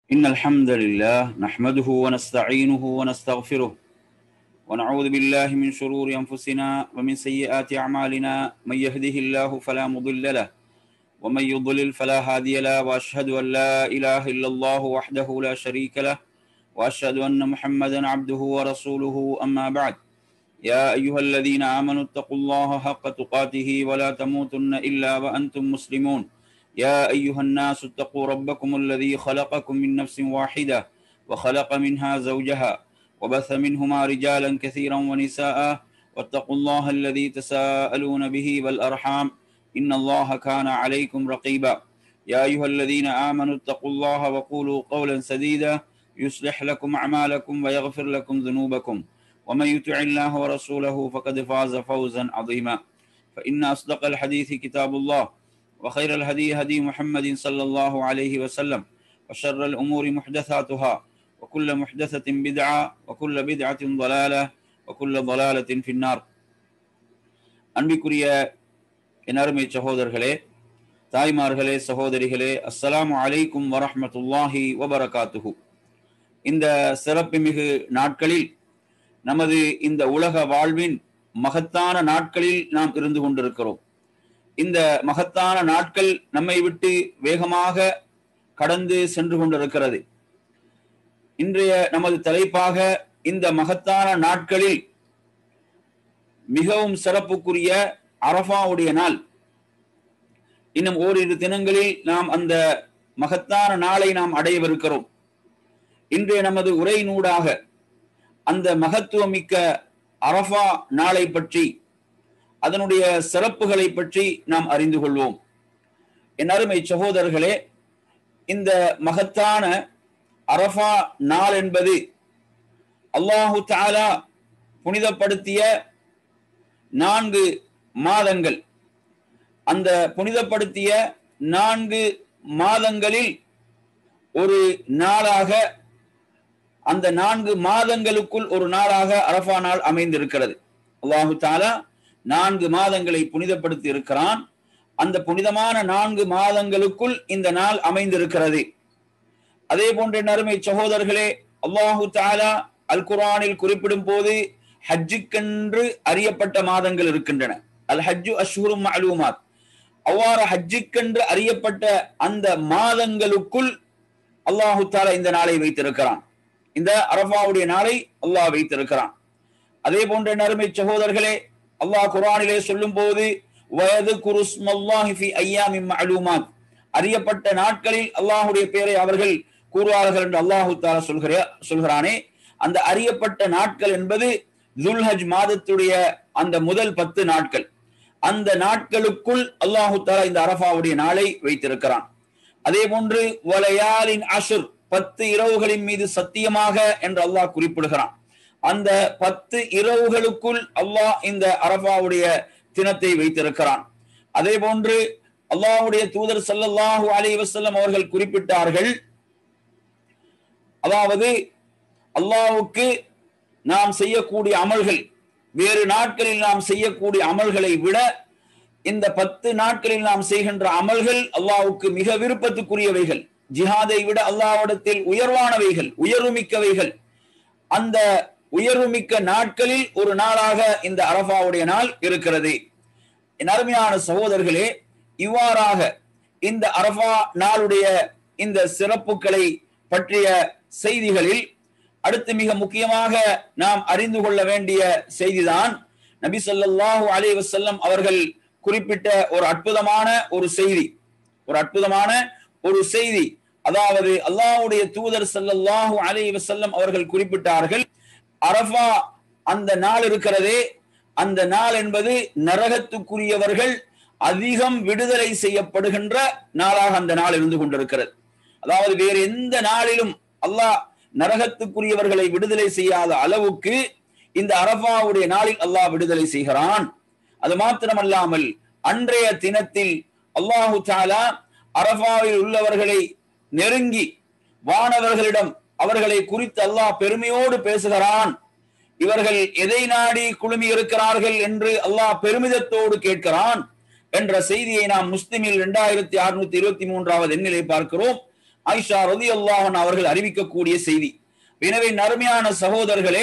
إن الحمد لله نحمده ونستعينه ونستغفره ونعوذ بالله من شرور أنفسنا ومن سيئات أعمالنا من يهده الله فلا مضل له ومن يضلل فلا هادي له وأشهد أن لا إله إلا الله وحده لا شريك له وأشهد أن محمدا عبده ورسوله أما بعد يا أيها الذين آمنوا اتقوا الله حق تقاته ولا تموتن إلا وأنتم مسلمون يا أيها الناس اتقوا ربكم الذي خلقكم من نفس واحدة وخلق منها زوجها وبث منهما رجالا كثيرا ونساء واتقوا الله الذي تساءلون به والأرحام إن الله كان عليكم رقيبا يا أيها الذين آمنوا اتقوا الله وقولوا قولا سديدا يصلح لكم أعمالكم ويغفر لكم ذنوبكم ومن يطع الله ورسوله فقد فاز فوزا عظيما فإن أصدق الحديث كتاب الله وخير الهدي هدي محمد صلى الله عليه وسلم وشر الأمور محدثاتها وكل محدثة بدعة وكل بدعة ضلالة وكل ضلالة في النار அன்பிக்குரிய என் அருமை சகோதரர்களே தாய்மார்களே சகோதரிகளே அஸ்ஸலாமு அலைக்கும் வரஹ்மத்துல்லாஹி வபரகாத்துஹு இந்த சிறப்புமிகு நாட்களில் நமது இந்த உலக வாழ்வின் மகத்தான நாட்களில் நாம் இருந்து கொண்டிருக்கிறோம் இந்த மகத்தான நாட்கள் நம்மை விட்டு வேகமாக கடந்து சென்று கொண்டிருக்கிறது இன்றைய நமது தலைப்பாக இந்த மகத்தான நாட்களில் மிகவும் சிறப்புக்குரிய அரஃபாவுடைய நாள் இன்னும் ஓரிரு தினங்களில் நாம் அந்த மகத்தான நாளை நாம் அடையவிருக்கிறோம் இன்றைய நமது உரையினூடாக அந்த மகத்துவமிக்க அரஃபா நாளை பற்றி அதனுடைய சிறப்புகளை பற்றி நாம் அறிந்து கொள்வோம் என் அருமை சகோதரர்களே இந்த மகத்தான அரஃபா நாள் என்பது அல்லாஹு தாலா புனிதப்படுத்திய நான்கு மாதங்கள் அந்த புனிதப்படுத்திய நான்கு மாதங்களில் ஒரு நாளாக அந்த நான்கு மாதங்களுக்குள் ஒரு நாளாக அரஃபா நாள் அமைந்திருக்கிறது அல்லாஹு தாலா நான்கு மாதங்களை புனிதப்படுத்தி இருக்கிறான் அந்த புனிதமான நான்கு மாதங்களுக்குள் இந்த நாள் அமைந்திருக்கிறது அதே போன்ற நறுமை சகோதரர்களே அல்லாஹு தாலா அல் குரானில் குறிப்பிடும் போது ஹஜ்ஜுக்கென்று அறியப்பட்ட மாதங்கள் இருக்கின்றன அல் ஹஜ்ஜு அஷ்ஹுரும் அலூமாத் அவ்வாறு ஹஜ்ஜுக்கென்று அறியப்பட்ட அந்த மாதங்களுக்குள் அல்லாஹு தாலா இந்த நாளை வைத்திருக்கிறான் இந்த அரபாவுடைய நாளை அல்லாஹ் வைத்திருக்கிறான் அதே போன்ற நறுமை சகோதரர்களே அல்லாஹ் குரானிலே சொல்லும் போது வயது குருஸ்மல்லாஹி ஐயாமி மஅலூமாத் அறியப்பட்ட நாட்களில் அல்லாஹுடைய பெயரை அவர்கள் கூறுவார்கள் என்று அல்லாஹு தாலா சொல்கிற சொல்கிறானே அந்த அறியப்பட்ட நாட்கள் என்பது துல்ஹஜ் மாதத்துடைய அந்த முதல் பத்து நாட்கள் அந்த நாட்களுக்குள் அல்லாஹு தாலா இந்த அரபாவுடைய நாளை வைத்திருக்கிறான் அதே போன்று வலையாலின் அசுர் பத்து இரவுகளின் மீது சத்தியமாக என்று அல்லாஹ் குறிப்பிடுகிறான் அந்த பத்து இரவுகளுக்குள் அல்லாஹ் இந்த அரபாவுடைய தினத்தை வைத்திருக்கிறான் அதே போன்று அல்லாஹுடைய தூதர் சல்லல்லாஹு அலி வசல்லம் அவர்கள் குறிப்பிட்டார்கள் அதாவது அல்லாஹுக்கு நாம் செய்யக்கூடிய அமல்கள் வேறு நாட்களில் நாம் செய்யக்கூடிய அமல்களை விட இந்த பத்து நாட்களில் நாம் செய்கின்ற அமல்கள் அல்லாஹுக்கு மிக விருப்பத்துக்குரியவைகள் ஜிஹாதை விட அல்லாவிடத்தில் உயர்வானவைகள் உயர்வுமிக்கவைகள் அந்த உயர்வுமிக்க நாட்களில் ஒரு நாளாக இந்த அரபாவுடைய நாள் இருக்கிறது என் அருமையான சகோதரர்களே இவ்வாறாக இந்த அரபா நாளுடைய இந்த சிறப்புகளை பற்றிய செய்திகளில் அடுத்து மிக முக்கியமாக நாம் அறிந்து கொள்ள வேண்டிய செய்திதான் நபி சொல்லாஹு அலி வசல்லம் அவர்கள் குறிப்பிட்ட ஒரு அற்புதமான ஒரு செய்தி ஒரு அற்புதமான ஒரு செய்தி அதாவது அல்லாஹுடைய தூதர் சல்லல்லாஹு அலி வசல்லம் அவர்கள் குறிப்பிட்டார்கள் அரபா அந்த நாள் இருக்கிறதே அந்த நாள் என்பது நரகத்துக்குரியவர்கள் அதிகம் விடுதலை செய்யப்படுகின்ற நாளாக அந்த நாள் இருந்து கொண்டிருக்கிறது அதாவது வேறு எந்த நாளிலும் அல்லாஹ் நரகத்துக்குரியவர்களை விடுதலை செய்யாத அளவுக்கு இந்த அரபாவுடைய நாளில் அல்லாஹ் விடுதலை செய்கிறான் அது மாத்திரமல்லாமல் அன்றைய தினத்தில் அல்லாஹு தாலா அரபாவில் உள்ளவர்களை நெருங்கி வானவர்களிடம் அவர்களை குறித்து அல்லாஹ் பெருமையோடு பேசுகிறான் இவர்கள் எதை நாடி குழுமி இருக்கிறார்கள் என்று அல்லாஹ் பெருமிதத்தோடு கேட்கிறான் என்ற செய்தியை நாம் முஸ்லிமில் இரண்டாயிரத்தி அறுநூத்தி இருபத்தி மூன்றாவது எண்ணிலை பார்க்கிறோம் ஆயிஷா ரதி அல்லாஹன் அவர்கள் அறிவிக்கக்கூடிய செய்தி எனவே நறுமையான சகோதரர்களே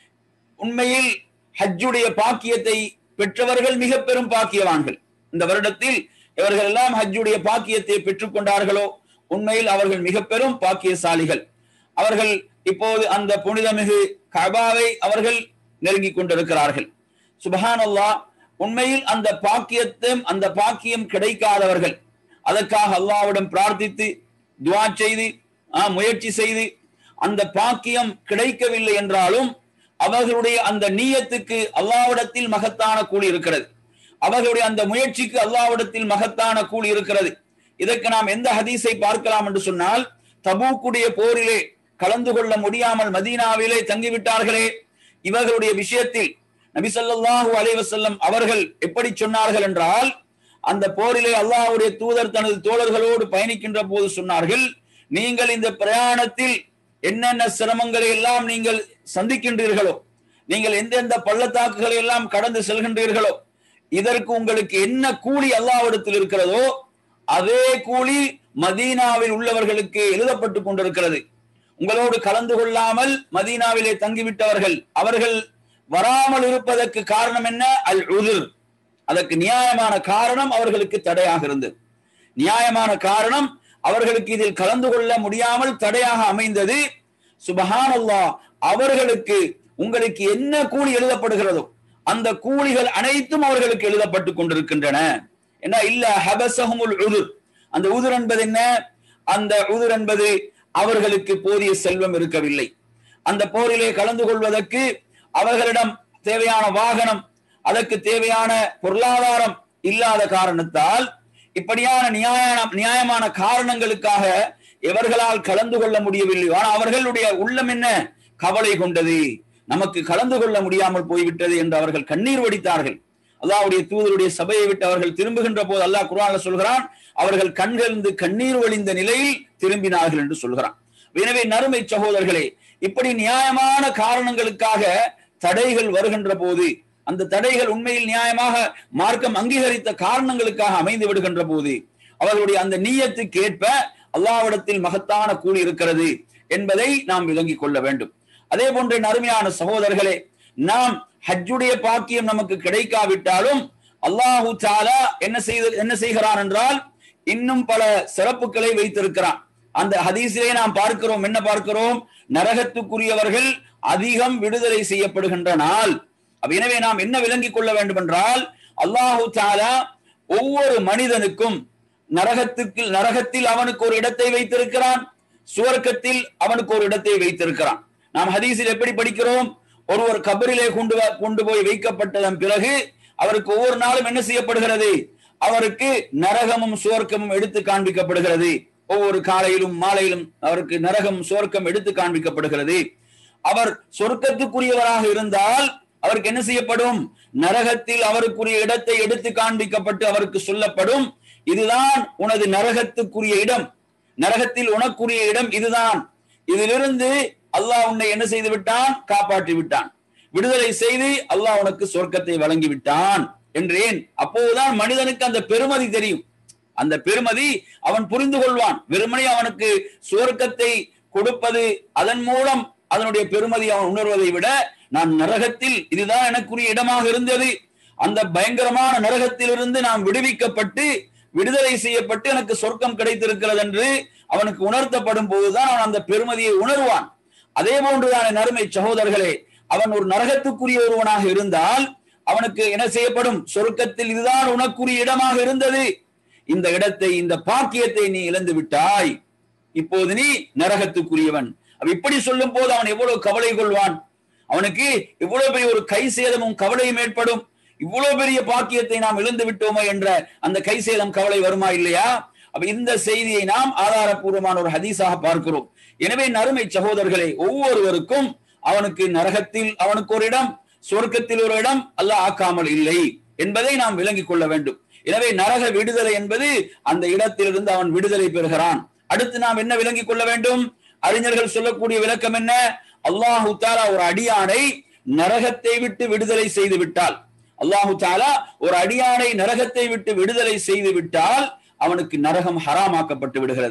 உண்மையில் ஹஜ்ஜுடைய பாக்கியத்தை பெற்றவர்கள் மிக பெரும் பாக்கியவான்கள் இந்த வருடத்தில் இவர்கள் எல்லாம் ஹஜ்ஜுடைய பாக்கியத்தை பெற்றுக் கொண்டார்களோ உண்மையில் அவர்கள் மிக பெரும் பாக்கியசாலிகள் அவர்கள் இப்போது அந்த புனிதமிகு கபாவை அவர்கள் நெருங்கிக் கொண்டிருக்கிறார்கள் சுபஹான் அல்லாஹ் உண்மையில் அந்த பாக்கியத்தையும் அந்த பாக்கியம் கிடைக்காதவர்கள் அதற்காக அல்லாவிடம் பிரார்த்தித்து துவா செய்து முயற்சி செய்து அந்த பாக்கியம் கிடைக்கவில்லை என்றாலும் அவர்களுடைய அந்த நீயத்துக்கு அல்லாவிடத்தில் மகத்தான கூலி இருக்கிறது அவர்களுடைய அந்த முயற்சிக்கு அல்லாவிடத்தில் மகத்தான கூலி இருக்கிறது இதற்கு நாம் எந்த ஹதீஸை பார்க்கலாம் என்று சொன்னால் தபூக்குடைய போரிலே கலந்து கொள்ள முடியாமல் மதீனாவிலே தங்கிவிட்டார்களே இவர்களுடைய விஷயத்தில் நபிசல்லாஹூ அலைவசல்லம் அவர்கள் எப்படி சொன்னார்கள் என்றால் அந்த போரிலே அல்லாஹுடைய தூதர் தனது தோழர்களோடு பயணிக்கின்ற போது சொன்னார்கள் நீங்கள் இந்த பிரயாணத்தில் என்னென்ன சிரமங்களை எல்லாம் நீங்கள் சந்திக்கின்றீர்களோ நீங்கள் எந்தெந்த பள்ளத்தாக்குகளை எல்லாம் கடந்து செல்கின்றீர்களோ இதற்கு உங்களுக்கு என்ன கூலி அல்லாவிடத்தில் இருக்கிறதோ அதே கூலி மதீனாவில் உள்ளவர்களுக்கு எழுதப்பட்டு கொண்டிருக்கிறது உங்களோடு கலந்து கொள்ளாமல் மதீனாவிலே தங்கிவிட்டவர்கள் அவர்கள் வராமல் இருப்பதற்கு காரணம் என்ன அல் உதிர் அதற்கு நியாயமான காரணம் அவர்களுக்கு தடையாக இருந்தது நியாயமான காரணம் அவர்களுக்கு இதில் கலந்து கொள்ள முடியாமல் தடையாக அமைந்தது சுபஹான் அல்லா அவர்களுக்கு உங்களுக்கு என்ன கூலி எழுதப்படுகிறதோ அந்த கூலிகள் அனைத்தும் அவர்களுக்கு எழுதப்பட்டு கொண்டிருக்கின்றன என்ன இல்ல ஹபசஹமுல் உதுர் அந்த உதுர் என்பது என்ன அந்த உதுர் என்பது அவர்களுக்கு போதிய செல்வம் இருக்கவில்லை அந்த போரிலே கலந்து கொள்வதற்கு அவர்களிடம் தேவையான வாகனம் அதற்கு தேவையான பொருளாதாரம் இல்லாத காரணத்தால் இப்படியான நியாய நியாயமான காரணங்களுக்காக எவர்களால் கலந்து கொள்ள முடியவில்லை ஆனால் அவர்களுடைய உள்ளம் என்ன கவலை கொண்டது நமக்கு கலந்து கொள்ள முடியாமல் போய்விட்டது என்று அவர்கள் கண்ணீர் வடித்தார்கள் அல்லாவுடைய தூதருடைய சபையை விட்டு அவர்கள் திரும்புகின்ற போது அல்லாஹ் குரான்ல சொல்கிறான் அவர்கள் கண்களிருந்து கண்ணீர் வழிந்த நிலையில் திரும்பினார்கள் என்று சொல்கிறான் எனவே நறுமை சகோதரர்களே இப்படி நியாயமான காரணங்களுக்காக தடைகள் வருகின்ற போது அந்த தடைகள் உண்மையில் நியாயமாக மார்க்கம் அங்கீகரித்த காரணங்களுக்காக அமைந்து விடுகின்ற போது அவர்களுடைய அந்த நீயத்துக்கு ஏற்ப அல்லாவிடத்தில் மகத்தான கூலி இருக்கிறது என்பதை நாம் விளங்கிக் கொள்ள வேண்டும் அதே போன்ற நறுமையான சகோதரர்களே நாம் ஹஜ்ஜுடைய பாக்கியம் நமக்கு கிடைக்காவிட்டாலும் அல்லாஹு தாலா என்ன செய்து என்ன செய்கிறான் என்றால் இன்னும் பல சிறப்புகளை வைத்திருக்கிறான் அந்த ஹதீஸிலே நாம் பார்க்கிறோம் என்ன பார்க்கிறோம் நரகத்துக்குரியவர்கள் அதிகம் விடுதலை செய்யப்படுகின்ற நாள் எனவே நாம் என்ன விளங்கிக் கொள்ள வேண்டும் என்றால் அல்லாஹு தாலா ஒவ்வொரு மனிதனுக்கும் நரகத்துக்கு நரகத்தில் அவனுக்கு ஒரு இடத்தை வைத்திருக்கிறான் சுவர்க்கத்தில் அவனுக்கு ஒரு இடத்தை வைத்திருக்கிறான் நாம் ஹதீஸில் எப்படி படிக்கிறோம் ஒருவர் கபரிலே கொண்டு கொண்டு போய் வைக்கப்பட்டதன் பிறகு அவருக்கு ஒவ்வொரு நாளும் என்ன செய்யப்படுகிறது அவருக்கு நரகமும் சுவர்க்கமும் எடுத்து காண்பிக்கப்படுகிறது ஒவ்வொரு காலையிலும் மாலையிலும் அவருக்கு நரகம் சுவர்க்கம் எடுத்து காண்பிக்கப்படுகிறது அவர் சொர்க்கத்துக்குரியவராக இருந்தால் அவருக்கு என்ன செய்யப்படும் நரகத்தில் அவருக்குரிய இடத்தை எடுத்து காண்பிக்கப்பட்டு அவருக்கு சொல்லப்படும் இதுதான் உனது நரகத்துக்குரிய இடம் நரகத்தில் உனக்குரிய இடம் இதுதான் இதிலிருந்து அல்லாஹ் உன்னை என்ன செய்து விட்டான் காப்பாற்றி விட்டான் விடுதலை செய்து அல்லாஹ் உனக்கு சொர்க்கத்தை வழங்கி விட்டான் என்றேன் அப்போதுதான் மனிதனுக்கு அந்த பெருமதி தெரியும் அந்த பெருமதி அவன் புரிந்து கொள்வான் வெறுமனே அவனுக்கு சுவர்க்கத்தை கொடுப்பது அதன் மூலம் அதனுடைய பெருமதி அவன் உணர்வதை விட நான் நரகத்தில் இதுதான் எனக்குரிய இடமாக இருந்தது அந்த பயங்கரமான நரகத்திலிருந்து நாம் விடுவிக்கப்பட்டு விடுதலை செய்யப்பட்டு எனக்கு சொர்க்கம் கிடைத்திருக்கிறது என்று அவனுக்கு உணர்த்தப்படும் போதுதான் அவன் அந்த பெருமதியை உணர்வான் அதே போன்றுதான் நறுமை சகோதரர்களே அவன் ஒரு நரகத்துக்குரிய ஒருவனாக இருந்தால் அவனுக்கு என்ன செய்யப்படும் சொர்க்கத்தில் இதுதான் உனக்குரிய இடமாக இருந்தது இந்த இடத்தை இந்த பாக்கியத்தை நீ இழந்து விட்டாய் இப்போது நீ நரகத்துக்குரியவன் இப்படி சொல்லும் போது அவன் எவ்வளவு கவலை கொள்வான் அவனுக்கு இவ்வளவு பெரிய ஒரு கை சேதமும் கவலையும் ஏற்படும் இவ்வளவு பெரிய பாக்கியத்தை நாம் இழந்து விட்டோமே என்ற அந்த கை சேதம் கவலை வருமா இல்லையா அப்ப இந்த செய்தியை நாம் ஆதாரபூர்வமான ஒரு ஹதீஸாக பார்க்கிறோம் எனவே நறுமை சகோதரர்களே ஒவ்வொருவருக்கும் அவனுக்கு நரகத்தில் அவனுக்கு ஒரு இடம் சொர்க்கத்தில் ஒரு இடம் அல்ல ஆக்காமல் இல்லை என்பதை நாம் விளங்கிக் கொள்ள வேண்டும் எனவே நரக விடுதலை என்பது அந்த இடத்திலிருந்து அவன் விடுதலை பெறுகிறான் அடுத்து நாம் என்ன விளங்கிக் கொள்ள வேண்டும் அறிஞர்கள் சொல்லக்கூடிய விளக்கம் என்ன அல்லாஹு தாலா ஒரு அடியானை நரகத்தை விட்டு விடுதலை செய்து விட்டால் அல்லாஹு தாலா ஒரு அடியானை நரகத்தை விட்டு விடுதலை செய்து விட்டால் அவனுக்கு நரகம் ஹராமாக்கப்பட்டு விடுகிறது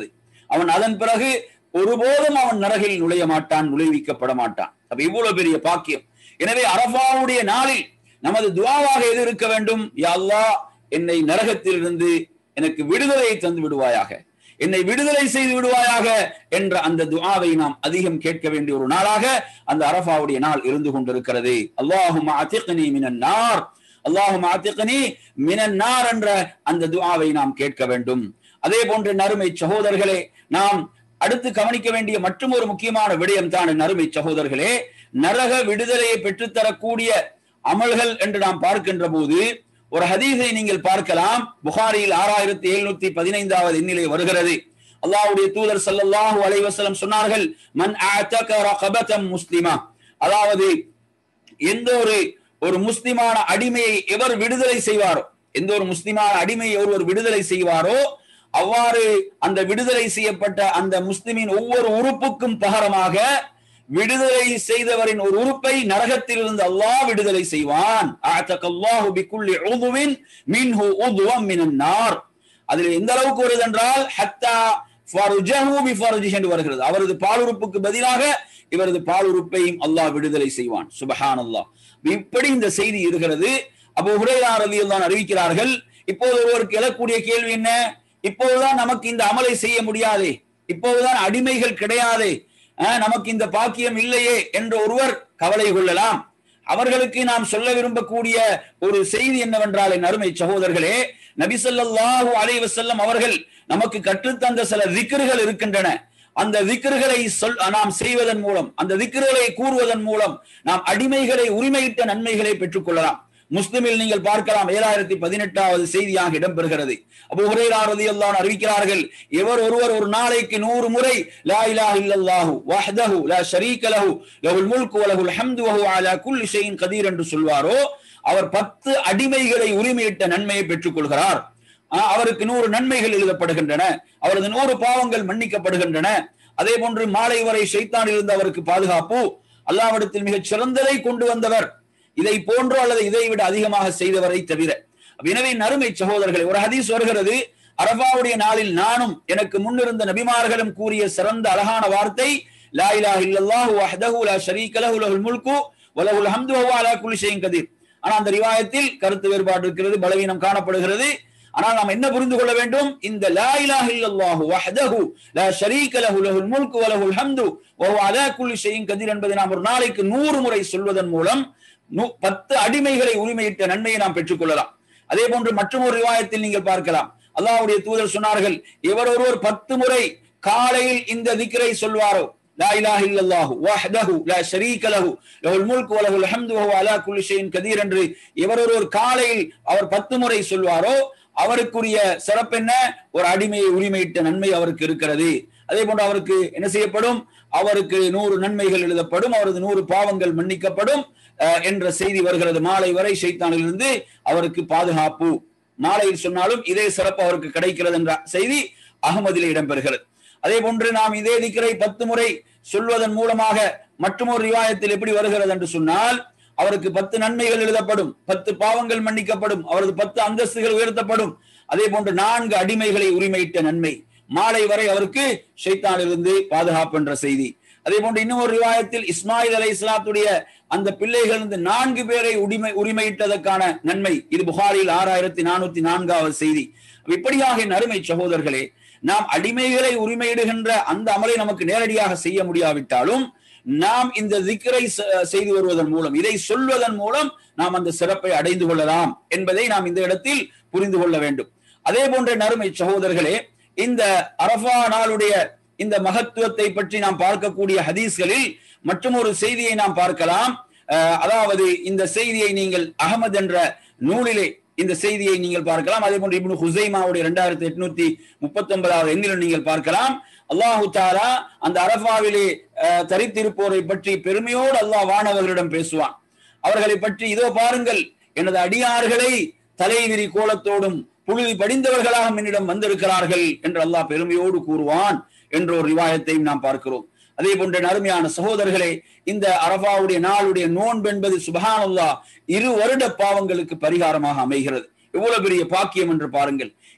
அவன் அதன் பிறகு ஒருபோதும் அவன் நரகில் நுழைய மாட்டான் நுழைவிக்கப்பட மாட்டான் அப்ப இவ்வளவு பெரிய பாக்கியம் எனவே அரபாவுடைய நாளில் நமது துவாவாக எது இருக்க வேண்டும் யா அல்லாஹ் என்னை நரகத்திலிருந்து எனக்கு விடுதலையை தந்து விடுவாயாக என்னை விடுதலை செய்து விடுவாயாக என்ற அந்த துஆவை நாம் அதிகம் கேட்க வேண்டிய ஒரு நாளாக அந்த அரபாவுடைய நாள் இருந்து கொண்டிருக்கிறது அல்லாஹும் அதிக்னி மினன் நார் அல்லாஹும் அதிக்னி மினன் நார் என்ற அந்த துஆவை நாம் கேட்க வேண்டும் அதே போன்று நறுமை சகோதரர்களே நாம் அடுத்து கவனிக்க வேண்டிய மற்றும் ஒரு முக்கியமான விடயம் தான் நறுமை சகோதரர்களே நரக விடுதலையை பெற்றுத்தரக்கூடிய அமல்கள் என்று நாம் பார்க்கின்ற போது ஒரு ஹதீஸை நீங்கள் பார்க்கலாம் புகாரியில் ஆறாயிரத்தி எழுநூத்தி பதினைந்தாவது எண்ணிலே வருகிறது அல்லாஹ்வுடைய தூதர் ஸல்லல்லாஹு அலைஹி வஸல்லம் சொன்னார்கள் மன் அஅதக ரகபதம் முஸ்லிமா அதாவது எந்த ஒரு ஒரு முஸ்லிமான அடிமையை எவர் விடுதலை செய்வாரோ எந்த ஒரு முஸ்லிமான அடிமையை ஒருவர் விடுதலை செய்வாரோ அவ்வாறு அந்த விடுதலை செய்யப்பட்ட அந்த முஸ்லிமின் ஒவ்வொரு உறுப்புக்கும் பகரமாக விடுதலை செய்தவரின் ஒரு உறுப்பை நரகத்திலிருந்து அல்லாஹ் விடுதலை செய்வான் அல்லாஹு பிக்குல்லி உதுவின் மின்ஹு உதுவம் மினன் நார் அதில் எந்த அளவுக்கு வருது என்றால் ஹத்தா ஃபர்ஜஹு பி ஃபர்ஜிஹ் என்று வருகிறது அவரது பாலுறுப்புக்கு பதிலாக இவரது பாலுறுப்பையும் அல்லாஹ் விடுதலை செய்வான் சுபஹான் அல்லாஹ் இப்படி இந்த செய்தி இருக்கிறது அப்போ ஹுரைரா ரலியல்லாஹு அறிவிக்கிறார்கள் இப்போது ஒருவருக்கு எழக்கூடிய கேள்வி என்ன இப்போதுதான் நமக்கு இந்த அமலை செய்ய முடியாதே இப்போதுதான் அடிமைகள் கிடையாதே அஹ், நமக்கு இந்த பாக்கியம் இல்லையே என்று ஒருவர் கவலை கொள்ளலாம் அவர்களுக்கு நாம் சொல்ல விரும்பக்கூடிய ஒரு செய்தி என்னவென்றால் என் அருமை சகோதரர்களே நபி ஸல்லல்லாஹு அலைஹி வஸல்லம் அவர்கள் நமக்கு கற்றுத்தந்த சில திக்ருகள் இருக்கின்றன அந்த திக்ருகளை சொல் நாம் செய்வதன் மூலம் அந்த திக்ருகளை கூறுவதன் மூலம் நாம் அடிமைகளை உரிமையிட்ட நன்மைகளை பெற்றுக் கொள்ளலாம் முஸ்லிமில் நீங்கள் பார்க்கலாம் ஏழாயிரத்தி பதினெட்டாவது செய்தியாக இடம்பெறுகிறது அபு ஹுரைரா ரலியல்லாஹு அன்ஹு அறிவிக்கிறார்கள் எவர் ஒருவர் ஒரு நாளைக்கு நூறு முறை லா இலாஹ இல்லல்லாஹு வஹ்தஹு லா ஷரீக லஹு லஹுல் முல்கு வ லஹுல் ஹம்து வ ஹுவ அலா குல்லி ஷைஇன் கதீர் என்று சொல்வாரோ அவர் பத்து அடிமைகளை உரிமையிட்ட நன்மையை பெற்றுக் கொள்கிறார் ஆஹ் அவருக்கு நூறு நன்மைகள் எழுதப்படுகின்றன அவரது நூறு பாவங்கள் மன்னிக்கப்படுகின்றன அதே போன்று மாலை வரை ஷைத்தானில் இருந்து அவருக்கு பாதுகாப்பு அல்லாவிடத்தில் மிகச் சிறந்ததை கொண்டு வந்தவர் இதை போன்றோ அல்லது இதை விட அதிகமாக செய்தவரை தவிர அப்ப எனவே நறுமை சகோதரர்களை ஒரு ஹதீஸ் வருகிறது அரபாவுடைய நாளில் நானும் எனக்கு முன்னிருந்த நபிமார்களும் கூறிய சிறந்த அழகான வார்த்தை லா இலாஹ இல்லல்லாஹு வஹ்தஹு லா ஷரீக லஹு லஹுல் முல்கு வ லஹுல் ஹம்து வ ஹுவ அலா குல்லி ஷைஇன் கதீர் ஆனா அந்த ரிவாயத்தில் கருத்து வேறுபாடு இருக்கிறது பலவீனம் காணப்படுகிறது ஆனால் நாம் என்ன புரிந்து கொள்ள வேண்டும் இந்த லா இலாஹ இல்லல்லாஹு வஹ்தஹு லா ஷரீக லஹு லஹுல் முல்கு வ லஹுல் ஹம்து வ ஹுவ அலா குல்லி ஷைஇன் கதீர் என்பதை நாம் ஒரு நாளைக்கு நூறு முறை சொல்வதன் மூலம் நூ- பத்து அடிமைகளை உரிமையிட்ட நன்மையை நாம் பெற்றுக்கொள்ளலாம் அதே போன்று மற்றும் ஒரு ரிவாயத்தில் நீங்கள் பார்க்கலாம் அல்லாஹ்வுடைய தூதர் சொன்னார்கள் எவர் ஒருவர் பத்து முறை காலையில் இந்த திக்ரை சொல்வாரோ லா இலாஹ இல்லல்லாஹு வஹ்தஹு லா ஷரீக லஹு லஹுல் முல்கு வ லஹுல் ஹம்து வ ஹுவ அலா குல்லி ஷைஇன் கதீர் என்று எவர் ஒருவர் காலையில் அவர் பத்து முறை சொல்வாரோ அவருக்குரிய சிறப்பு என்ன ஒரு அடிமையை உரிமையிட்ட நன்மை அவருக்கு இருக்கிறது அதே போன்று அவருக்கு என்ன செய்யப்படும் அவருக்கு நூறு நன்மைகள் எழுதப்படும் அவரது நூறு பாவங்கள் மன்னிக்கப்படும் அஹ், என்ற செய்தி வருகிறது மாலை வரை ஷைத்தானிலிருந்து அவருக்கு பாதுகாப்பு மாலையில் சொன்னாலும் இதே சிறப்பு அவருக்கு கிடைக்கிறது என்ற செய்தி அகமதிலே இடம்பெறுகிறது அதே போன்று நாம் இதே திக்கரை பத்து முறை சொல்வதன் மூலமாக மற்றொரு ரிவாயத்தில் எப்படி வருகிறது என்று சொன்னால் அவருக்கு பத்து நன்மைகள் எழுதப்படும் பத்து பாவங்கள் மன்னிக்கப்படும் அவரது பத்து அந்தஸ்துகள் உயர்த்தப்படும் அதே போன்று நான்கு அடிமைகளை உரிமையிட்ட நன்மை மாலை வரை அவருக்கு ஷைத்தானிலிருந்து பாதுகாப்பு என்ற செய்தி அதே போன்று இன்னும் ஒரு ரிவாயத்தில் இஸ்மாயில் அலை இஸ்லாத்துடைய அந்த பிள்ளைகள் இருந்து நான்கு பேரை உரிமை உரிமையிட்டதற்கான நன்மை இது புகாரில் ஆறாயிரத்தி நானூத்தி நான்காவது செய்தி இப்படியாக என் அருமை சகோதரர்களே நாம் அடிமைகளை உரிமையிடுகின்ற அந்த அமலை நமக்கு நேரடியாக செய்ய முடியாவிட்டாலும் நாம் இந்த திக்கரை செய்து வருவதன் மூலம் இதை சொல்வதன் மூலம் நாம் அந்த சிறப்பை அடைந்து கொள்ளலாம் என்பதை நாம் இந்த இடத்தில் புரிந்து கொள்ள வேண்டும் அதே போன்ற நறுமை சகோதரர்களே இந்த அரஃபா நாளுடைய இந்த மகத்துவத்தை பற்றி நாம் பார்க்கக்கூடிய ஹதீஸ்களில் மற்றும் ஒரு செய்தியை நாம் பார்க்கலாம் அஹ், அதாவது இந்த செய்தியை நீங்கள் அகமது என்ற நூலிலே இந்த செய்தியை நீங்கள் பார்க்கலாம் அதே போன்று இப்னு ஹுசைமாவுடைய இரண்டாயிரத்தி எட்நூத்தி முப்பத்தி ஒன்பதாவது எண்ணிலும் நீங்கள் பார்க்கலாம் அல்லாஹு தாலா அந்த அரஃபாவிலே அஹ், தரித்திருப்போரை பற்றி பெருமையோடு அல்லாஹ் வானவர்களிடம் பேசுவான் அவர்களை பற்றி இதோ பாருங்கள் எனது அடியார்களை தலைவிரி கோலத்தோடும் புழுதி படிந்தவர்களாக என்னிடம் வந்திருக்கிறார்கள் என்று அல்லாஹ் பெருமையோடு கூறுவான் என்ற ஒரு ரிவாயத்தையும் நாம் பார்க்கிறோம் அதே போன்ற நறுமையான சகோதரர்களே இந்த அரபாவுடைய நாளுடைய நோன்பு என்பது சுபஹானல்லா இரு வருட பாவங்களுக்கு பரிகாரமாக அமைகிறது எவ்வளவு பெரிய பாக்கியம் என்று பாருங்கள்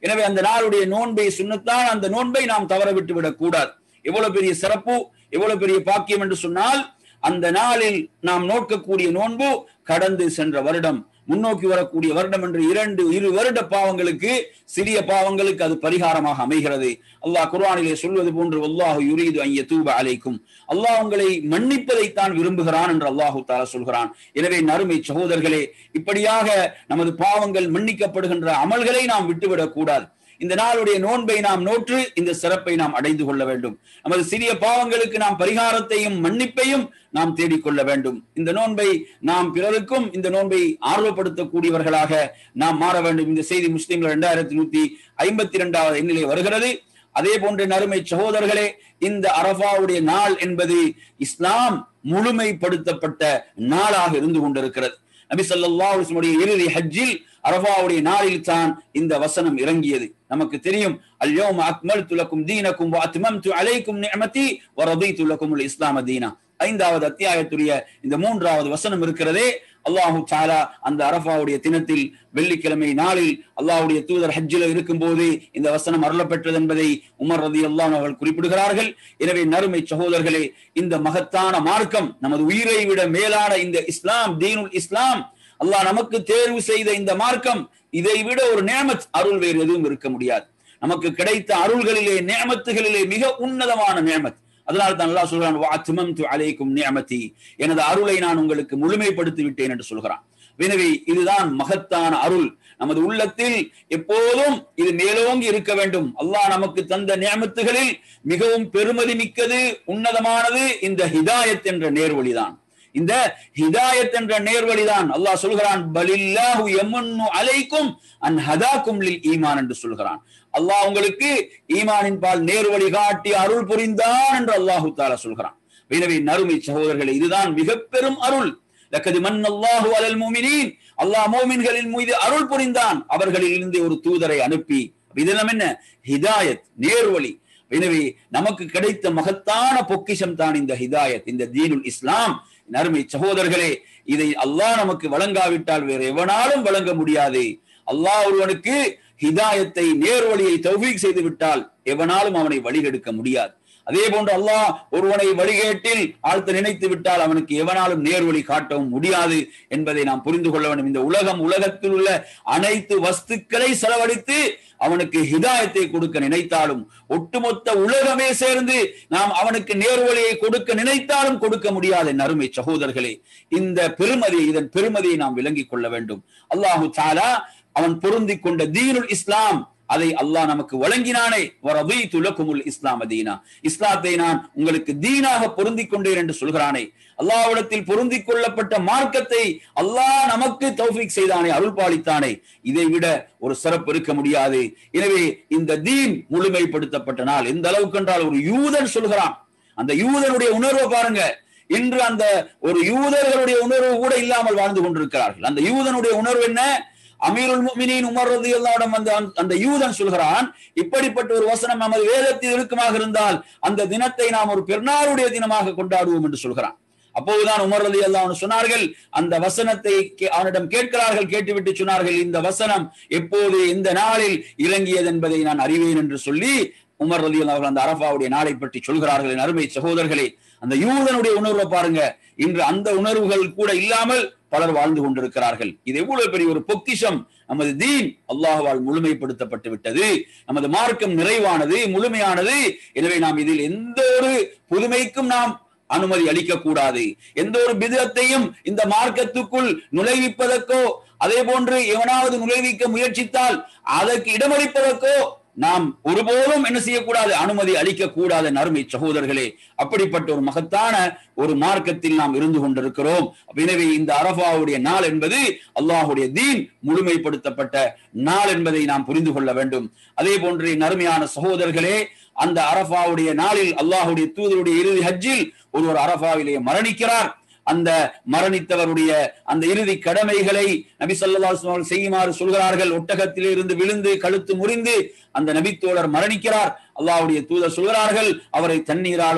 எனவே அந்த நாளுடைய நோன்பை சுண்ணத்தான் அந்த நோன்பை நாம் தவற விட்டு விடக் கூடாது எவ்வளவு பெரிய சிறப்பு எவ்வளவு பெரிய பாக்கியம் என்று சொன்னால் அந்த நாளில் நாம் நோக்கக்கூடிய நோன்பு கடந்து சென்ற வருடம் முன்னோக்கி வரக்கூடிய வருடம் என்று இரண்டு இரு வருட பாவங்களுக்கு சிறிய பாவங்களுக்கு அது பரிகாரமாக அமைகிறது அல்லாஹ் குர்ஆனிலே சொல்வது போன்று அல்லாஹு யுரீது ஐய தூப அலைக்கும் அல்லாஹ் உங்களை மன்னிப்பதைத்தான் விரும்புகிறான் என்று அல்லாஹு தாலா சொல்கிறான் எனவே நறுமை சகோதரர்களே இப்படியாக நமது பாவங்கள் மன்னிக்கப்படுகின்ற அமல்களை நாம் விட்டுவிடக் கூடாது இந்த நாளுடைய நோன்பை நாம் நோற்று இந்த சிறப்பை நாம் அடைந்து கொள்ள வேண்டும் நமது சிறிய பாவங்களுக்கு நாம் பரிகாரத்தையும் மன்னிப்பையும் நாம் தேடிக்கொள்ள வேண்டும் இந்த நோன்பை நாம் பிறருக்கும் இந்த நோன்பை ஆர்வப்படுத்தக்கூடியவர்களாக நாம் மாற வேண்டும் இந்த செய்தி முஸ்லிம்கள் இரண்டாயிரத்தி நூத்தி ஐம்பத்தி இரண்டாவது எண்ணிலே வருகிறது அதே போன்ற நறுமை சகோதரர்களே இந்த அரபாவுடைய நாள் என்பது இஸ்லாம் முழுமைப்படுத்தப்பட்ட நாளாக இருந்து கொண்டிருக்கிறது நபி ஸல்லல்லாஹு அலைஹி வஸல்லம் இறுதி ஹஜ்ஜில் அரபாவுடைய நாளில் தான் இந்த வசனம் இறங்கியது நமக்கு தெரியும் அல்யோம அக்மல்து லக்கும் தீனக்கும் வ அத்மம்து அலைக்கும் நிஅமதி வ ரதீது லக்கும் அல் இஸ்லாம தீனா ஐந்தாவது அத்தியாயத்துடைய இந்த மூன்றாவது வசனம் இருக்கிறதே அல்லாஹு தாலா அந்த அரபாவுடைய தினத்தில் வெள்ளிக்கிழமை நாளில் அல்லாஹ்வுடைய தூதர் ஹஜ்ஜில் இருக்கும் போது இந்த வசனம் அருளப்பெற்றது என்பதை உமர் ரதி அல்லாஹ் அவர்கள் குறிப்பிடுகிறார்கள் எனவே நறுமை சகோதரர்களே இந்த மகத்தான மார்க்கம் நமது உயிரை விட மேலான இந்த இஸ்லாம் தீனுல் இஸ்லாம் அல்லாஹ் நமக்கு தேர்வு செய்த இந்த மார்க்கம் இதை விட ஒரு நேமத் அருள் வேறு எதுவும் இருக்க முடியாது நமக்கு கிடைத்த அருள்களிலே நேமத்துகளிலே மிக உன்னதமான நேமத் அதனால தான் அல்லாஹ் சொல்றான் வாத்மம்து அலைக்கும் நியமதி எனது அருளை நான் உங்களுக்கு முழுமைப்படுத்தி விட்டேன் என்று சொல்கிறான் எனவே இதுதான் மகத்தான அருள் நமது உள்ளத்தில் எப்போதும் இது மேலோங்கி இருக்க வேண்டும் அல்லாஹ் நமக்கு தந்த நியமத்துகளில் மிகவும் பெருமதி மிக்கது உன்னதமானது இந்த ஹிதாயத் என்ற நேர்வழிதான் இந்த ஹிதாயத் என்ற நேர்வழிதான் அல்லாஹ் சொல்கிறான் பலில்லாஹு யமன்னு அலைக்கும் அன் ஹதாக்கும் லில் ஈமான் என்று சொல்கிறான் அல்லாஹ் உங்களுக்கு ஈமானின் பால் நேர்வழி காட்டி அருள் புரிந்தான் என்று அல்லாஹு தாலா சொல்கிறான் எனவே நறுமை சகோதரர்களே இதுதான் மிக பெரும் அருள் லக்கது மன் அல்லாஹு அலல் மூமினீன் அல்லாஹ் மோமின்களின் மீது அருள் புரிந்தான் அவர்களில் இருந்து ஒரு தூதரை அனுப்பி இதெல்லாம் என்ன ஹிதாயத் நேர்வழி எனவே நமக்கு கிடைத்த மகத்தான பொக்கிஷம் தான் இந்த ஹிதாயத் இந்த தீனுல் இஸ்லாம் நறுமை சகோதரர்களே இதை அல்லாஹ் நமக்கு வழங்காவிட்டால் வேறு எவனாலும் வழங்க முடியாது அல்லாஹ் ஒருவனுக்கு ஹிதாயத்தை நேர்வழியை தௌஃபீக் செய்து விட்டால் எவனாலும் அவனை வழிகெடுக்க முடியாது அதே போன்று அல்லாஹ் ஒருவனை வழிகேட்டில் ஆழ்த்த நினைத்து விட்டால் அவனுக்கு எவனாலும் நேர்வழி காட்டவும் முடியாது என்பதை நாம் புரிந்து கொள்ள வேண்டும் இந்த உலகம் உலகத்தில் உள்ள அனைத்து வஸ்துக்களை செலவழித்து அவனுக்கு ஹிதாயத்தை கொடுக்க நினைத்தாலும் ஒட்டுமொத்த உலகமே சேர்ந்து நாம் அவனுக்கு நேர்வழியை கொடுக்க நினைத்தாலும் கொடுக்க முடியாது என் அருமை சகோதரர்களே இந்த பெருமதி இதன் பெருமதியை நாம் விளங்கிக் கொள்ள வேண்டும் அல்லாஹு தாலா அவன் பொருந்தி கொண்ட தீனுல் இஸ்லாம் அதை அல்லாஹ் நமக்கு வழங்கினானே வரதீது லக்குமுல் இஸ்லாம் தீனா இஸ்லாத்தை நான் உங்களுக்கு தீனாக பொருந்திக் கொண்டேன் என்று சொல்கிறானே அல்லாஹ்விடத்தில் பொருந்திக் கொள்ளப்பட்ட மார்க்கத்தை அல்லாஹ் நமக்கு தௌஃபீக் செய்தானே அருள் பாலித்தானே இதை விட ஒரு சிறப்பு இருக்க முடியாது எனவே இந்த தீன் முழுமைப்படுத்தப்பட்ட நாள் எந்த அளவுக்கு என்றால் ஒரு யூதன் சொல்கிறான் அந்த யூதனுடைய உணர்வை பாருங்க இன்று அந்த ஒரு யூதர்களுடைய உணர்வு கூட இல்லாமல் வாழ்ந்து கொண்டிருக்கிறார்கள் அந்த யூதனுடைய உணர்வு என்ன அமீருல் முஃமினீன் உமர் ரலியல்லாஹு அந்த அந்த யூதன் சொல்கிறான் இப்படிப்பட்ட ஒரு வசனம் நமது வேதத்தில் இருக்குமாக இருந்தால் அந்த தினத்தை நாம் ஒரு பெருநாளுடைய தினமாக கொண்டாடுவோம் என்று சொல்கிறான் அப்போதுதான் உமர் ரலி அல்லாஹ் சொன்னார்கள் அந்த வசனத்தை அவனிடம் கேட்கிறார்கள் கேட்டுவிட்டு சொன்னார்கள் இந்த வசனம் எப்போது இந்த நாளில் இறங்கியது என்பதை நான் அறிவேன் என்று சொல்லி உமர் ரலி அவர்கள் அந்த அரபாவுடைய நாளை பற்றி சொல்கிறார்கள் என் அருமை சகோதரர்களே அந்த யூதனுடைய உணர்வை பாருங்க இன்று அந்த உணர்வுகள் கூட இல்லாமல் பலர் வாழ்ந்து கொண்டிருக்கிறார்கள் இது எவ்வளவு பெரிய ஒரு பொக்கிஷம் நமது தீன் அல்லாஹுவால் முழுமைப்படுத்தப்பட்டு விட்டது நமது மார்க்கம் நிறைவானது முழுமையானது எனவே நாம் இதில் எந்த ஒரு புதுமைக்கும் நாம் அனுமதி அளிக்க கூடாது எந்த ஒரு பிதத்தையும் இந்த மார்க்கத்துக்குள் நுழைவிப்பதற்கோ அதே போன்று எவனாவது நுழைவிக்க முயற்சித்தால் அதற்கு இடமளிப்பதற்கோ நாம் ஒருபோதும் என்ன செய்யக்கூடாது அனுமதி அளிக்க கூடாத நறுமை சகோதரர்களே அப்படிப்பட்ட ஒரு மகத்தான ஒரு மார்க்கத்தில் நாம் இருந்து கொண்டிருக்கிறோம் எனவே இந்த அரபாவுடைய நாள் என்பது அல்லாஹுடைய தீன் முழுமைப்படுத்தப்பட்ட நாள் என்பதை நாம் புரிந்து கொள்ள வேண்டும் அதே போன்று நறுமையான சகோதரர்களே அந்த அரபாவுடைய நாளில் அல்லாஹுடைய தூதருடைய இறுதி ஹஜ்ஜில் ஒருவர் அரபாவிலே மரணிக்கிறார் அந்த மரணித்தவருடைய அந்த இறுதி கடமைகளை நபி சொல்லா செய்யுமாறு சொல்கிறார்கள் ஒட்டகத்திலே இருந்து விழுந்து கழுத்து முறிந்து அந்த நபித்தோழர் மரணிக்கிறார் அல்லாவுடைய தூதர் சொல்கிறார்கள் அவரை தண்ணீராலும்